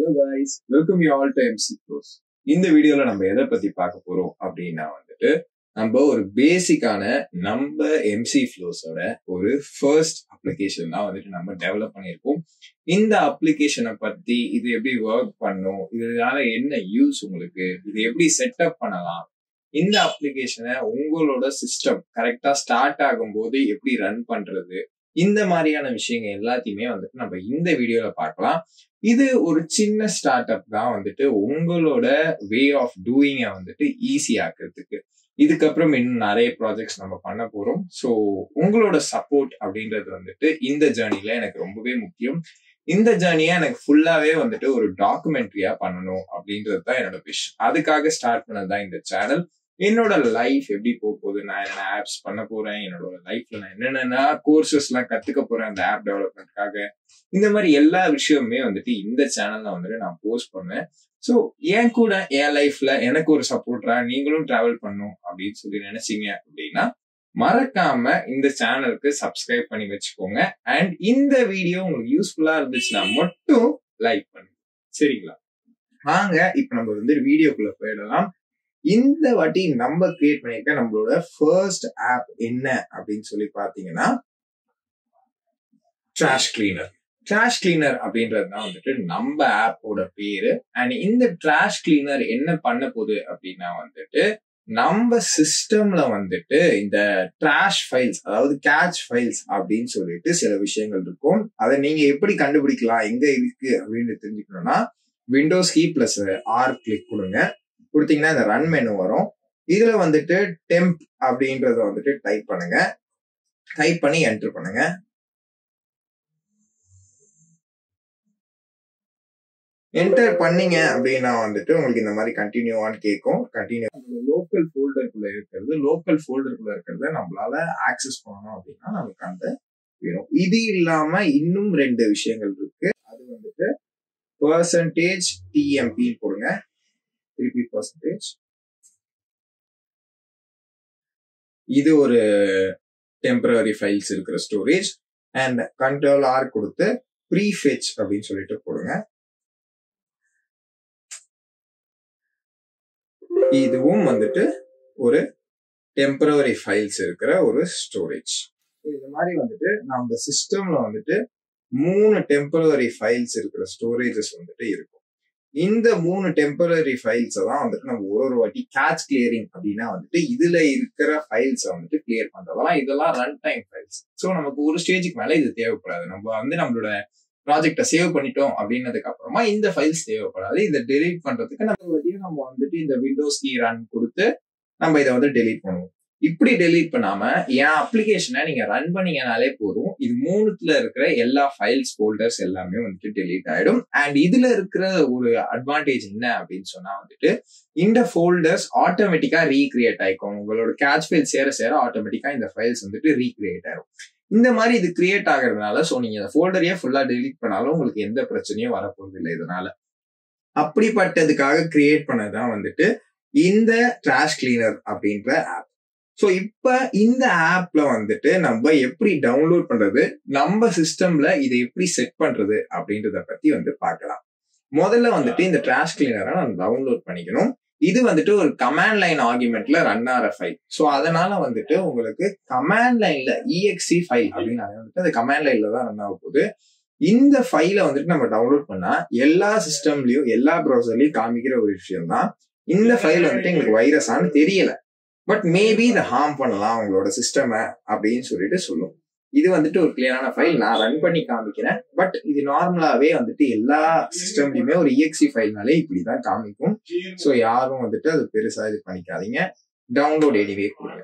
hello guys welcome you all to MC close இந்த வீடியோல நம்ம எதை பத்தி பார்க்க போறோம் அப்படின்னா வந்துட்டு நம்ம ஒரு பேசிக்கான நம்ம எம்சி ஃப்ளோஸோட ஒரு ஃபர்ஸ்ட் அப்ளிகேஷன் தான் வந்துட்டு நம்ம டெவலப் பண்ணியிருக்கோம் இந்த அப்ளிகேஷனை பத்தி இது எப்படி ஒர்க் பண்ணும் இதனால என்ன யூஸ் உங்களுக்கு இது எப்படி செட்டப் பண்ணலாம் இந்த அப்ளிகேஷனை உங்களோட சிஸ்டம் கரெக்டா ஸ்டார்ட் ஆகும்போது எப்படி ரன் பண்றது இந்த மாதிரியான விஷயங்கள் எல்லாத்தையுமே வந்துட்டு நம்ம இந்த வீடியோல பார்க்கலாம் இது ஒரு சின்ன ஸ்டார்ட் அப் தான் வந்துட்டு உங்களோட வே ஆஃப் டூயிங்க வந்துட்டு ஈஸி ஆக்குறதுக்கு இதுக்கப்புறம் இன்னும் நிறைய ப்ராஜெக்ட்ஸ் நம்ம பண்ண போறோம் ஸோ உங்களோட சப்போர்ட் அப்படின்றது வந்துட்டு இந்த ஜேர்னில எனக்கு ரொம்பவே முக்கியம் இந்த ஜேர்னியை எனக்கு ஃபுல்லாவே வந்துட்டு ஒரு டாக்குமெண்ட்ரியா பண்ணணும் அப்படின்றது தான் என்னோட விஷ் அதுக்காக ஸ்டார்ட் பண்ணதுதான் இந்த சேனல் என்னோட லைஃப் எப்படி போக போகுது நான் என்ன ஆப்ஸ் பண்ண போறேன் என்னோட லைஃப்ல நான் என்னென்ன கோர்சஸ் எல்லாம் கத்துக்க போறேன் அந்த ஆப் டெவலப்மெண்ட்காக இந்த மாதிரி எல்லா விஷயமுமே வந்துட்டு இந்த சேனல்ல வந்துட்டு நான் போஸ்ட் பண்ணேன் ஸோ என் கூட என் லைஃப்ல எனக்கு ஒரு சப்போர்ட்டரா நீங்களும் டிராவல் பண்ணும் அப்படின்னு சொல்லி நினைச்சீங்க அப்படின்னா மறக்காம இந்த சேனலுக்கு சப்ஸ்கிரைப் பண்ணி வச்சுக்கோங்க அண்ட் இந்த வீடியோ உங்களுக்கு யூஸ்ஃபுல்லா இருந்துச்சுன்னா மட்டும் லைக் பண்ணுங்க சரிங்களா வாங்க இப்ப நம்ம வந்து வீடியோக்குள்ள போயிடலாம் இந்த வாட்டி நம்ம கிரியேட் பண்ணிருக்க நம்மளோட ஃபர்ஸ்ட் ஆப் என்ன அப்படின்னு சொல்லி பாத்தீங்கன்னா ட்ராஷ் கிளீனர் ட்ராஷ் கிளீனர் அப்படின்றது தான் வந்துட்டு நம்ம ஆப்போட பேரு அண்ட் இந்த ட்ராஷ் கிளீனர் என்ன பண்ண போகுது அப்படின்னா வந்துட்டு நம்ம சிஸ்டம்ல வந்துட்டு இந்த ட்ராஷ் ஃபைல்ஸ் அதாவது கேட்ச் ஃபைல்ஸ் அப்படின்னு சொல்லிட்டு சில விஷயங்கள் இருக்கும் அதை நீங்க எப்படி கண்டுபிடிக்கலாம் எங்க இருக்கு அப்படின்னு தெரிஞ்சுக்கணும்னா Windows key plus R click கொடுங்க கொடுத்தீங்கன்னா இந்த ரன் மெனு வரும் இதுல வந்துட்டு டெம்ப் அப்படின்றத வந்துட்டு டைப் பண்ணுங்க டைப் பண்ணி என்டர் பண்ணுங்க என்டர் பண்ணீங்க அப்படின்னா வந்துட்டு உங்களுக்கு இந்த மாதிரி கண்டினியூவான்னு கேட்கும் கண்டினியூ லோக்கல் ஃபோல்டருக்குள்ள இருக்கிறது லோக்கல் ஃபோல்டருக்குள்ள இருக்கிறத நம்மளால ஆக்சஸ் பண்ணணும் அப்படின்னா நமக்கு அந்த வேணும் இது இல்லாம இன்னும் ரெண்டு விஷயங்கள் இருக்கு அது வந்துட்டு பர்சன்டேஜ் டிஎம்பி போடுங்க திருப்பி பர்சன்டேஜ் இது ஒரு டெம்பரரி ஃபைல்ஸ் இருக்கிற ஸ்டோரேஜ் அண்ட் கண்ட்ரோல் ஆர் கொடுத்து ப்ரீஃபெச் அப்படின்னு சொல்லிட்டு போடுங்க இதுவும் வந்துட்டு ஒரு டெம்பரரி ஃபைல்ஸ் இருக்கிற ஒரு ஸ்டோரேஜ் இந்த மாதிரி வந்துட்டு நம்ம சிஸ்டம்ல வந்துட்டு மூணு டெம்பரரி ஃபைல்ஸ் இருக்கிற ஸ்டோரேஜஸ் வந்துட்டு இருக்கும் இந்த மூணு டெம்பரரி ஃபைல்ஸை தான் வந்துட்டு நம்ம ஒரு ஒரு வாட்டி கேட்ச் கிளியரிங் அப்படின்னா வந்துட்டு இதுல இருக்கிற ஃபைல்ஸை வந்துட்டு கிளியர் பண்றதெல்லாம் இதெல்லாம் ரன் டைம் ஃபைல்ஸ் ஸோ நமக்கு ஒரு ஸ்டேஜுக்கு மேல இது தேவைப்படாது நம்ம வந்து நம்மளோட ப்ராஜெக்டை சேவ் பண்ணிட்டோம் அப்படின்னதுக்கு அப்புறமா இந்த ஃபைல்ஸ் தேவைப்படாது இதை டெலீட் பண்றதுக்கு நம்ம வாட்டியும் நம்ம வந்துட்டு இந்த விண்டோஸ் கீ ரன் கொடுத்து நம்ம இதை வந்து டெலீட் பண்ணுவோம் இப்படி டெலீட் பண்ணாம என் அப்ளிகேஷனை நீங்க ரன் பண்ணீங்கனாலே போதும் இது மூணுத்துல இருக்கிற எல்லா ஃபைல்ஸ் ஃபோல்டர்ஸ் எல்லாமே வந்துட்டு டெலீட் ஆயிடும் அண்ட் இதுல இருக்கிற ஒரு அட்வான்டேஜ் என்ன அப்படின்னு சொன்னா வந்துட்டு இந்த ஃபோல்டர்ஸ் ஆட்டோமேட்டிக்கா ரீக்ரியேட் ஆயிக்கும் உங்களோட கேட்ச் ஃபைல் சேர சேர ஆட்டோமேட்டிக்கா இந்த ஃபைல்ஸ் வந்துட்டு ரீக்ரியேட் ஆயிரும் இந்த மாதிரி இது கிரியேட் ஆகுறதுனால ஸோ நீங்க இந்த ஃபோல்டரையே ஃபுல்லா டெலீட் பண்ணாலும் உங்களுக்கு எந்த பிரச்சனையும் வரப்போறது இல்லை இதனால அப்படிப்பட்டதுக்காக கிரியேட் பண்ணதுதான் வந்துட்டு இந்த ட்ராஷ் கிளீனர் அப்படின்ற ஆப் ஸோ இப்ப இந்த ஆப்ல வந்துட்டு நம்ம எப்படி டவுன்லோட் பண்றது நம்ம சிஸ்டம்ல இதை எப்படி செட் பண்றது அப்படின்றத பத்தி வந்து பார்க்கலாம் முதல்ல வந்துட்டு இந்த ட்ராஷ் கிளீனரை நம்ம டவுன்லோட் பண்ணிக்கணும் இது வந்துட்டு ஒரு கமாண்ட் லைன் ஆர்குமெண்ட்ல ரன் ஆகிற ஃபைல் ஸோ அதனால வந்துட்டு உங்களுக்கு கமாண்ட் லைன்ல இஎக்சி ஃபைல் அப்படின்னு வந்துட்டு அந்த கமாண்ட் லைன்ல தான் ரன் ஆக போகுது இந்த ஃபைலை வந்துட்டு நம்ம டவுன்லோட் பண்ணா எல்லா சிஸ்டம்லயும் எல்லா ப்ரௌசர்லயும் காமிக்கிற ஒரு விஷயம் தான் இந்த ஃபைல் வந்துட்டு எங்களுக்கு வைரஸான்னு தெரியல பட் மேபி இதை ஹார்ம் பண்ணலாம் உங்களோட சிஸ்டம் அப்படின்னு சொல்லிட்டு சொல்லும் இது வந்துட்டு ஒரு கிளியரான ஃபைல் நான் ரன் பண்ணி காமிக்கிறேன் பட் இது நார்மலாவே வந்துட்டு எல்லா சிஸ்டம்லயுமே ஒரு இஎக்சி ஃபைல்னாலே இப்படிதான் காமிக்கும் ஸோ யாரும் வந்துட்டு அது பெருசா இது பண்ணிக்காதீங்க டவுன்லோட் எனிவே கொடுங்க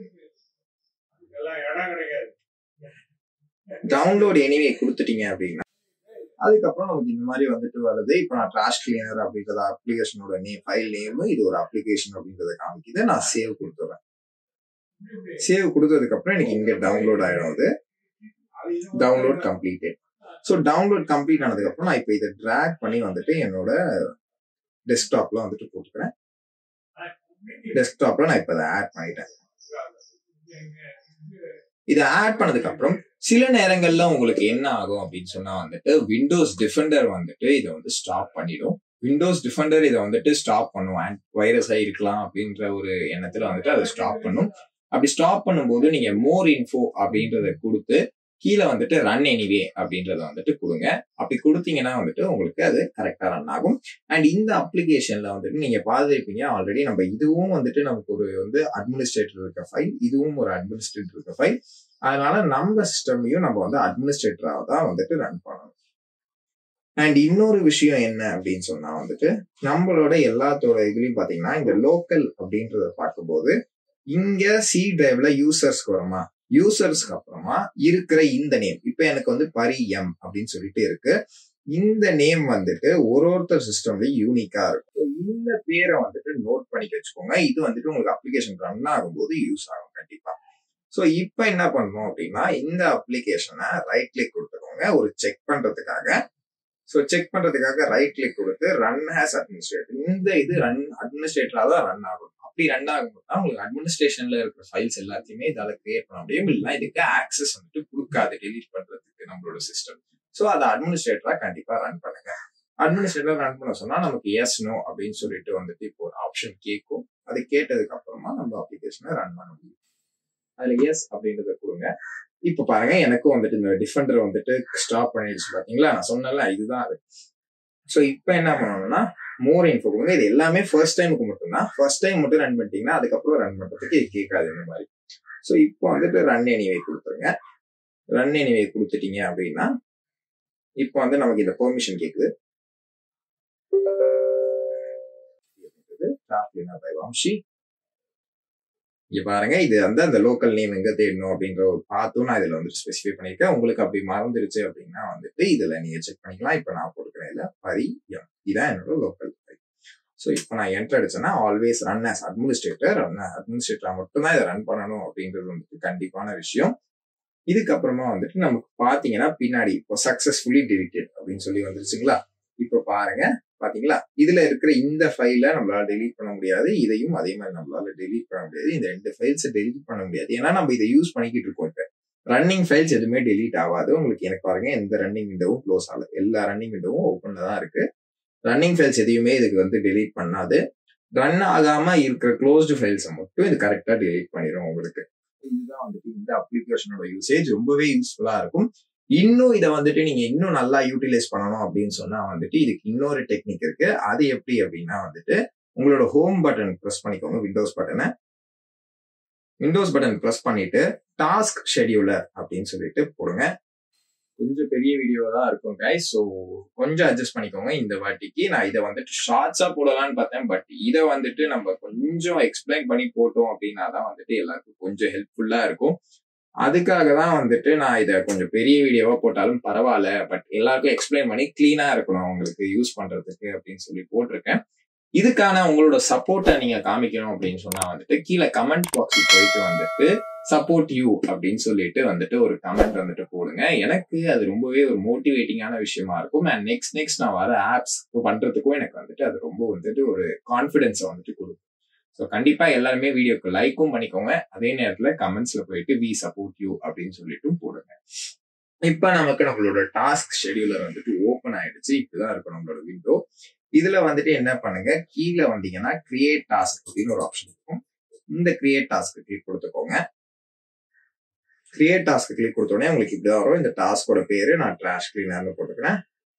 டவுன்லோட் எனிவே கொடுத்துட்டீங்க அப்படின்னா அதுக்கப்புறம் நமக்கு இந்த மாதிரி வந்துட்டு வருது இப்போ நான் ட்ராஷ் கிளீனர் அப்படின்றத அப்ளிகேஷனோட நேம் ஃபைல் நேம் இது ஒரு அப்ளிகேஷன் அப்படின்றத காமிக்குது நான் சேவ் கொடுத்துறேன் சேவ் கொடுத்ததுக்கு அப்புறம் எனக்கு இங்க டவுன்லோட் ஆயிடும் அது download completed so download complete ஆனதுக்கு அப்புறம் நான் இப்போ இதை ட்ராக் பண்ணி வந்துட்டு என்னோட டெஸ்க்டாப்ல வந்துட்டு போட்டுக்கிறேன் டெஸ்க்டாப்ல நான் இப்போ அதை ஆட் பண்ணிட்டேன் இதை ஆட் பண்ணதுக்கு அப்புறம் சில நேரங்கள்ல உங்களுக்கு என்ன ஆகும் அப்படின்னு சொன்னா வந்துட்டு விண்டோஸ் டிஃபெண்டர் வந்துட்டு இதை வந்து ஸ்டாப் பண்ணிடும் விண்டோஸ் டிஃபெண்டர் இதை வந்துட்டு ஸ்டாப் பண்ணும் அண்ட் வைரஸா இருக்கலாம் அப்படின்ற ஒரு எண்ணத்துல வந்துட்டு அதை ஸ்டாப் பண்ணும் அப்படி ஸ்டாப் பண்ணும்போது நீங்க மோர் இன்ஃபோ அப்படின்றத கொடுத்து கீழே வந்துட்டு ரன் எனிவே அப்படின்றத வந்துட்டு கொடுங்க அப்படி கொடுத்தீங்கன்னா வந்துட்டு உங்களுக்கு அது கரெக்டா ரன் ஆகும் அண்ட் இந்த அப்ளிகேஷன்ல வந்துட்டு நீங்க பார்த்துருப்பீங்க ஆல்ரெடி நம்ம இதுவும் வந்துட்டு நமக்கு ஒரு வந்து அட்மினிஸ்ட்ரேட்டர் இருக்க ஃபைல் இதுவும் ஒரு அட்மினிஸ்ட்ரேட்டர் இருக்க ஃபைல் அதனால நம்ம சிஸ்டமையும் நம்ம வந்து அட்மினிஸ்ட்ரேட்டராக தான் வந்துட்டு ரன் பண்ணணும் அண்ட் இன்னொரு விஷயம் என்ன அப்படின்னு சொன்னா வந்துட்டு நம்மளோட எல்லாத்தோட இதுலயும் பாத்தீங்கன்னா இந்த லோக்கல் அப்படின்றத பார்க்கும்போது இங்க சி டிரைவ்ல யூசர்ஸ்க்கு வருமா யூசர்ஸ்க்கு அப்புறமா இருக்கிற இந்த நேம் இப்ப எனக்கு வந்து பரி எம் அப்படின்னு சொல்லிட்டு இருக்கு இந்த நேம் வந்துட்டு ஒரு ஒருத்தர் சிஸ்டம்லயும் யூனிக்கா இருக்கும் இந்த பேரை வந்துட்டு நோட் பண்ணி வச்சுக்கோங்க இது வந்துட்டு உங்களுக்கு அப்ளிகேஷன் ரன் ஆகும்போது யூஸ் ஆகும் கண்டிப்பா ஸோ இப்போ என்ன பண்ணணும் அப்படின்னா இந்த அப்ளிகேஷனை ரைட் கிளிக் கொடுத்துக்கோங்க ஒரு செக் பண்றதுக்காக ஸோ செக் பண்றதுக்காக ரைட் கிளிக் கொடுத்து ரன் ஹேஸ் அட்மினிஸ்ட்ரேட்டர் இந்த இது ரன் அட்மினிஸ்ட்ரேட்டரா தான் ரன் ஆகும் அப்படி ரன் ஆகும்போது தான் உங்களுக்கு அட்மினிஸ்ட்ரேஷன்ல இருக்கிற ஃபைல்ஸ் எல்லாத்தையுமே இதால கிரியேட் பண்ண முடியும் இல்லைன்னா இதுக்கு ஆக்சஸ் வந்துட்டு கொடுக்காது டெலீட் பண்றதுக்கு நம்மளோட சிஸ்டம் ஸோ அதை அட்மினிஸ்ட்ரேட்டரா கண்டிப்பா ரன் பண்ணுங்க அட்மினிஸ்ட்ரேட்டர் ரன் பண்ண சொன்னா நமக்கு எஸ் நோ அப்படின்னு சொல்லிட்டு வந்துட்டு இப்போ ஒரு ஆப்ஷன் கேட்கும் அது கேட்டதுக்கு அப்புறமா நம்ம அப்ளிகேஷனை ரன் பண்ண முடியும் அதுல எஸ் அப்படின்றத கொடுங்க இப்ப பாருங்க எனக்கும் வந்துட்டு இந்த டிஃபெண்டர் வந்துட்டு ஸ்டாப் பண்ணிடுச்சு பாத்தீங்களா நான் சொன்னல இதுதான் அது ஸோ இப்போ என்ன பண்ணணும்னா மோர் இன்ஃபோ கொடுங்க இது எல்லாமே ஃபர்ஸ்ட் டைமுக்கு மட்டும்தான் ஃபர்ஸ்ட் டைம் மட்டும் ரன் பண்ணிட்டீங்கன்னா அதுக்கப்புறம் ரன் பண்றதுக்கு இது கேட்காது இந்த மாதிரி ஸோ இப்போ வந்துட்டு ரன் எனிவே கொடுத்துருங்க ரன் எனிவே கொடுத்துட்டீங்க அப்படின்னா இப்போ வந்து நமக்கு இந்த பெர்மிஷன் கேக்குது வம்சி இங்க பாருங்க இது வந்து அந்த லோக்கல் நேம் எங்க தேடணும் அப்படின்ற ஒரு பார்த்தும் நான் இதுல வந்து ஸ்பெசிஃபை பண்ணிருக்கேன் உங்களுக்கு அப்படி மறந்துருச்சு அப்படின்னா வந்துட்டு இதுல நீங்க செக் பண்ணிக்கலாம் இப்ப நான் போட்டுக்கிறேன் இதுல பரி எம் இதான் என்னோட லோக்கல் ஸோ இப்போ நான் என்டர் அடிச்சேன்னா always run as administrator run அட்மினிஸ்ட்ரேட்டரா மட்டும்தான் இதை ரன் பண்ணணும் அப்படின்றது வந்துட்டு கண்டிப்பான விஷயம் இதுக்கப்புறமா வந்துட்டு நமக்கு பாத்தீங்கன்னா பின்னாடி இப்போ சக்சஸ்ஃபுல்லி டெலிட்டட் அப்படின்னு சொல்லி வந்துருச்சுங்களா இப்போ பாருங்க பாத்தீங்களா இதுல இருக்கிற இந்த ஃபைல நம்மளால டெலீட் பண்ண முடியாது இதையும் அதே மாதிரி நம்மளால டெலீட் பண்ண முடியாது இந்த ரெண்டு ஃபைல்ஸை டெலீட் பண்ண முடியாது ஏன்னா நம்ம இதை யூஸ் பண்ணிக்கிட்டு இருக்கோம் இப்ப ரன்னிங் ஃபைல்ஸ் எதுவுமே டெலீட் ஆகாது உங்களுக்கு எனக்கு பாருங்க எந்த ரன்னிங் விண்டோவும் க்ளோஸ் ஆகல எல்லா ரன்னிங் விண்டோவும் ஓப்பன்ல தான் இருக்கு ரன்னிங் ஃபைல்ஸ் எதையுமே இதுக்கு வந்து டெலீட் பண்ணாது ரன் ஆகாம இருக்கிற க்ளோஸ்டு ஃபைல்ஸை மட்டும் இது கரெக்டா டெலீட் பண்ணிடும் உங்களுக்கு இதுதான் வந்துட்டு இந்த அப்ளிகேஷனோட யூசேஜ் ரொம்பவே யூஸ்ஃபுல்லா இருக்கும் இன்னும் இதை வந்துட்டு நீங்க இன்னும் நல்லா யூட்டிலைஸ் பண்ணணும் அப்படின்னு சொன்னா வந்துட்டு இதுக்கு இன்னொரு டெக்னிக் இருக்கு அது எப்படி அப்படின்னா வந்துட்டு உங்களோட ஹோம் பட்டன் ப்ரெஸ் பண்ணிக்கோங்க விண்டோஸ் பட்டனை விண்டோஸ் பட்டன் ப்ரெஸ் பண்ணிட்டு டாஸ்க் ஷெடியூலர் அப்படின்னு சொல்லிட்டு போடுங்க கொஞ்சம் பெரிய வீடியோ தான் இருக்கும் கைஸ் ஸோ கொஞ்சம் அட்ஜஸ்ட் பண்ணிக்கோங்க இந்த வாட்டிக்கு நான் இதை வந்துட்டு ஷார்ட்ஸா போடலாம்னு பார்த்தேன் பட் இதை வந்துட்டு நம்ம கொஞ்சம் எக்ஸ்பிளைன் பண்ணி போட்டோம் அப்படின்னா தான் வந்துட்டு எல்லாருக்கும் கொஞ்சம் ஹெல்ப்ஃபுல்லா இருக்கும் அதுக்காக தான் வந்துட்டு நான் இதை கொஞ்சம் பெரிய வீடியோவா போட்டாலும் பரவாயில்ல பட் எல்லாருக்கும் எக்ஸ்பிளைன் பண்ணி கிளீனா இருக்கணும் உங்களுக்கு யூஸ் பண்றதுக்கு அப்படின்னு சொல்லி போட்டிருக்கேன் இதுக்கான உங்களோட சப்போர்ட்டை நீங்க காமிக்கணும் அப்படின்னு சொன்னா வந்துட்டு கீழே கமெண்ட் பாக்ஸுக்கு போயிட்டு வந்துட்டு சப்போர்ட் யூ அப்படின்னு சொல்லிட்டு வந்துட்டு ஒரு கமெண்ட் வந்துட்டு போடுங்க எனக்கு அது ரொம்பவே ஒரு மோட்டிவேட்டிங்கான விஷயமா இருக்கும் அண்ட் நெக்ஸ்ட் நெக்ஸ்ட் நான் வர ஆப்ஸ் பண்றதுக்கும் எனக்கு வந்துட்டு அது ரொம்ப வந்துட்டு ஒரு கான்பிடன்ஸை வந்துட்டு கொடுக்கும் ஸோ கண்டிப்பா எல்லாருமே வீடியோக்கு லைக்கும் பண்ணிக்கோங்க அதே நேரத்துல கமெண்ட்ஸ்ல போயிட்டு வி சப்போர்ட் யூ அப்படின்னு சொல்லிட்டு போடுங்க இப்ப நமக்கு நம்மளோட டாஸ்க் ஷெடியூலர் வந்துட்டு ஓப்பன் ஆயிடுச்சு இப்படிதான் இருக்கும் நம்மளோட விண்டோ இதுல வந்துட்டு என்ன பண்ணுங்க கீழே வந்தீங்கன்னா கிரியேட் டாஸ்க் அப்படின்னு ஒரு ஆப்ஷன் இருக்கும் இந்த கிரியேட் டாஸ்க் கிளிக் கொடுத்துக்கோங்க கிரியேட் டாஸ்க் கிளிக் கொடுத்தோடனே உங்களுக்கு இப்படிதான் வரும் இந்த டாஸ்கோட பேரு நான் ட்ராஷ் கிளீனர்னு போட்டுக்கிறேன்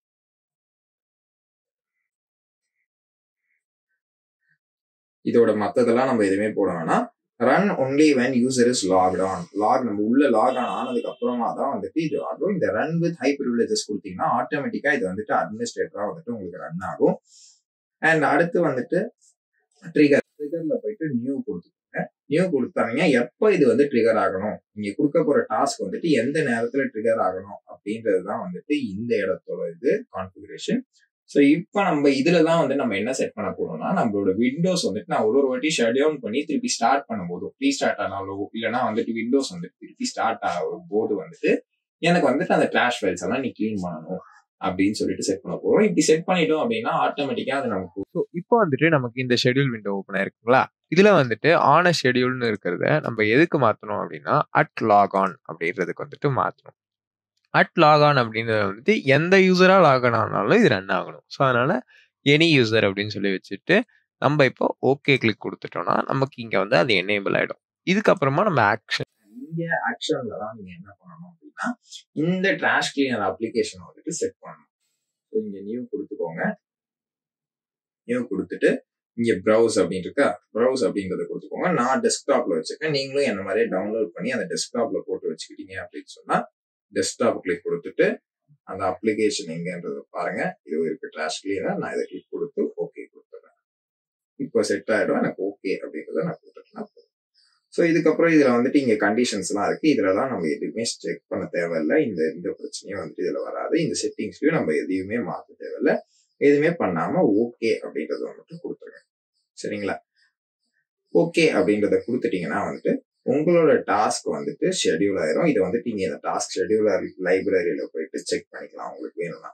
இதோட மத்ததெல்லாம் நம்ம எதுவுமே போட வேணாம் run only when user is logged on log நம்ம உள்ள லாக் ஆன் ஆனதுக்கு அப்புறமா தான் வந்துட்டு இது ஆகும் இந்த ரன் வித் ஹை ப்ரிவிலேஜஸ் கொடுத்தீங்கன்னா ஆட்டோமேட்டிக்கா இது வந்துட்டு அட்மினிஸ்ட்ரேட்டரா வந்துட்டு உங்களுக்கு ரன் ஆகும் அண்ட் அடுத்து வந்துட்டு ட்ரிகர் ட்ரிகர்ல போயிட்டு நியூ கொடுத்துக்கோங்க நியூ கொடுத்தாங்க எப்போ இது வந்து ட்ரிகர் ஆகணும் நீங்க கொடுக்க போற டாஸ்க் வந்துட்டு எந்த நேரத்துல ட்ரிகர் ஆகணும் அப்படின்றது தான் வந்துட்டு இந்த இடத்தோட இது கான்ஃபிகரேஷன் ஸோ இப்போ நம்ம இதுல தான் வந்து நம்ம என்ன செட் பண்ண போறோம்னா நம்மளோட விண்டோஸ் வந்துட்டு நான் ஒரு ஒரு வாட்டி ஷட் டவுன் பண்ணி திருப்பி ஸ்டார்ட் பண்ணும்போது ரீ ஸ்டார்ட் ஆனாலோ இல்லைனா வந்துட்டு விண்டோஸ் வந்துட்டு திருப்பி ஸ்டார்ட் ஆகும் போது வந்துட்டு எனக்கு வந்துட்டு அந்த கிளாஷ் ஃபைல்ஸ் எல்லாம் நீ கிளீன் பண்ணணும் அப்படின்னு சொல்லிட்டு செட் பண்ண போறோம் இப்படி செட் பண்ணிட்டோம் அப்படின்னா ஆட்டோமேட்டிக்கா அது நமக்கு ஸோ இப்போ வந்துட்டு நமக்கு இந்த ஷெட்யூல் விண்டோ ஓப்பன் ஆயிருக்குங்களா இதுல வந்துட்டு ஆன் அ ஷெட்யூல்னு இருக்கிறத நம்ம எதுக்கு மாத்தணும் அப்படின்னா அட் லாக் ஆன் அப்படின்றதுக்கு வந்துட்டு மாத்தணும் அட் லாக் ஆன் அப்படின்றத வந்துட்டு எந்த யூசரா லாக் ஆன் ஆனாலும் இது ரன் ஆகணும் ஸோ அதனால எனி யூசர் அப்படின்னு சொல்லி வச்சுட்டு நம்ம இப்போ ஓகே கிளிக் கொடுத்துட்டோம்னா நமக்கு இங்க வந்து அது எனேபிள் ஆயிடும் இதுக்கப்புறமா நம்ம ஆக்ஷன் இங்க ஆக்ஷன்ல தான் நீங்க என்ன பண்ணணும் அப்படின்னா இந்த ட்ராஷ் கிளீனர் அப்ளிகேஷன் வந்துட்டு செட் பண்ணணும் So, இங்க நியூ கொடுத்துக்கோங்க நியூ கொடுத்துட்டு இங்க ப்ரௌஸ் அப்படின்னு இருக்கா ப்ரௌஸ் அப்படின்றத கொடுத்துக்கோங்க நான் டெஸ்க்டாப்ல வச்சிருக்கேன் நீங்களும் என்ன மாதிரியே டவுன்லோட் பண்ணி அந்த டெஸ்க்டாப்ல போட்டு வச்சுக்கிட்டீங்க அப்படின்னு சொன்னா டெஸ்க்டாப் கிளிக் கொடுத்துட்டு அந்த அப்ளிகேஷன் எங்கன்றத பாருங்க இது இருக்கு ட்ராஷ் கிளீனர் நான் இதை கிளிக் கொடுத்து ஓகே கொடுத்துறேன் இப்போ செட் ஆயிடும் எனக்கு ஓகே அப்படின்றத நான் கொடுத்துட்டேன்னா போதும் ஸோ இதுக்கப்புறம் இதுல வந்துட்டு இங்க கண்டிஷன்ஸ் எல்லாம் இருக்கு இதுலலாம் நம்ம எதுவுமே செக் பண்ண தேவையில்ல இந்த இந்த பிரச்சனையும் வந்துட்டு இதுல வராது இந்த செட்டிங்ஸ்லயும் நம்ம எதையுமே மாத்த தேவையில்ல எதுவுமே பண்ணாம ஓகே அப்படின்றத வந்துட்டு கொடுத்துருங்க சரிங்களா ஓகே அப்படின்றத கொடுத்துட்டீங்கன்னா வந்துட்டு உங்களோட டாஸ்க் வந்துட்டு ஷெட்யூல் ஆயிரும் இதை வந்துட்டு நீங்க இந்த டாஸ்க் ஷெட்யூலர் லைப்ரரியில போயிட்டு செக் பண்ணிக்கலாம் உங்களுக்கு வேணும்னா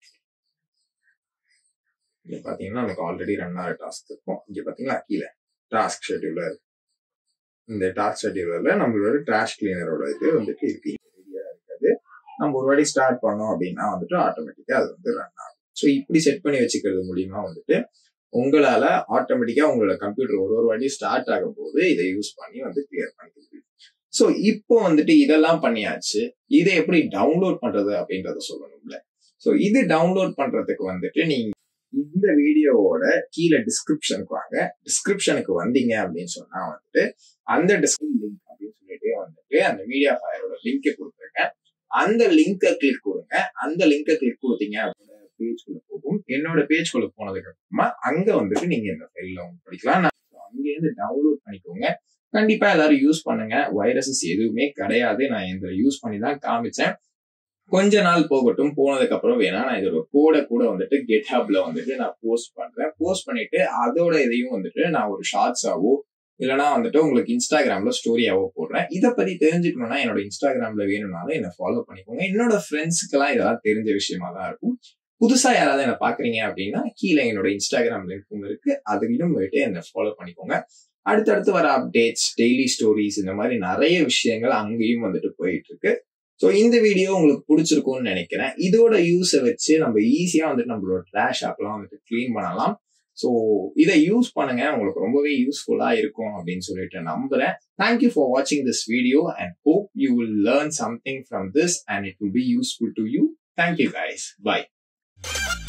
இங்க பாத்தீங்கன்னா நமக்கு ஆல்ரெடி ரன் ஆகிற டாஸ்க் இருக்கும் இங்க பாத்தீங்களா கீழே டாஸ்க் ஷெட்யூலர் இந்த டாஸ்க் ஷெட்யூலர்ல நம்மளோட ட்ராஷ் கிளீனரோட இது வந்துட்டு இருக்கு ரெடியா இருக்காது நம்ம ஒரு வாட்டி ஸ்டார்ட் பண்ணோம் அப்படின்னா வந்துட்டு ஆட்டோமேட்டிக்கா அது வந்து ரன் ஆகும் ஸோ இப்படி செட் பண்ணி வச்சுக்கிறது மூலியமா வந்துட்டு உங்களால ஆட்டோமேட்டிக்கா உங்களோட கம்ப்யூட்டர் ஒரு ஒரு வாட்டி ஸ்டார்ட் ஆகும் போது இதை யூஸ் பண்ணி வந்து கிளியர் பண்ணிக்க முடியும் ஸோ இப்போ வந்துட்டு இதெல்லாம் பண்ணியாச்சு இதை எப்படி டவுன்லோட் பண்றது அப்படின்றத சொல்லணும்ல ஸோ இது டவுன்லோட் பண்றதுக்கு வந்துட்டு நீங்க இந்த வீடியோவோட கீழே டிஸ்கிரிப்ஷனுக்கு வாங்க டிஸ்கிரிப்ஷனுக்கு வந்தீங்க அப்படின்னு சொன்னா வந்துட்டு அந்த டிஸ்கிரிப்ஷன் லிங்க் அப்படின்னு சொல்லிட்டு வந்துட்டு அந்த மீடியா ஃபயரோட லிங்கை கொடுத்துருக்கேன் அந்த லிங்கை கிளிக் கொடுங்க அந்த லிங்கை கிளிக் கொடுத்தீங்க அப்படின்னா பேஜ்குள்ள போகும் என்னோட பேஜ்குள்ள போனதுக்கு அப்புறமா அங்க வந்துட்டு நீங்க இந்த ஃபைல்ல படிக்கலாம் நான் அங்கேருந்து டவுன்லோட் பண்ணிக்கோங்க கண்டிப்பா எல்லாரும் யூஸ் பண்ணுங்க வைரஸஸ் எதுவுமே கிடையாது நான் இந்த யூஸ் பண்ணி தான் காமிச்சேன் கொஞ்ச நாள் போகட்டும் போனதுக்கு அப்புறம் வேணா நான் இதோட கோட கூட வந்துட்டு கெட் ஹப்ல வந்துட்டு நான் போஸ்ட் பண்றேன் போஸ்ட் பண்ணிட்டு அதோட இதையும் வந்துட்டு நான் ஒரு ஷார்ட்ஸாவோ இல்லைனா வந்துட்டு உங்களுக்கு இன்ஸ்டாகிராம்ல ஸ்டோரியாவோ போடுறேன் இதை பத்தி தெரிஞ்சுக்கணும்னா என்னோட இன்ஸ்டாகிராம்ல வேணும்னாலும் என்ன ஃபாலோ பண்ணிக்கோங்க என்னோட ஃப்ரெண்ட்ஸுக்கெல்லாம் இதெல்லாம் தெரிஞ்ச விஷயமா தான் இருக்கும் புதுசா யாராவது என்ன பாக்குறீங்க அப்படின்னா கீழே என்னோட இன்ஸ்டாகிராம் லிங்க்கும் இருக்கு அதுலையும் போயிட்டு என்ன ஃபாலோ பண்ணிக்கோங்க அடுத்தடுத்து வர அப்டேட்ஸ் டெய்லி ஸ்டோரிஸ் இந்த மாதிரி நிறைய விஷயங்கள் அங்கேயும் வந்துட்டு போயிட்டு இருக்கு ஸோ இந்த வீடியோ உங்களுக்கு பிடிச்சிருக்கும்னு நினைக்கிறேன் இதோட யூஸை வச்சு நம்ம ஈஸியா வந்துட்டு நம்மளோட ட்ராஷ் ஆப்லாம் வந்துட்டு க்ளீன் பண்ணலாம் ஸோ இதை யூஸ் பண்ணுங்க உங்களுக்கு ரொம்பவே யூஸ்ஃபுல்லா இருக்கும் அப்படின்னு சொல்லிட்டு நம்புறேன் தேங்க்யூ ஃபார் வாட்சிங் this video and hope you will learn something from this and it will be useful to you thank you guys by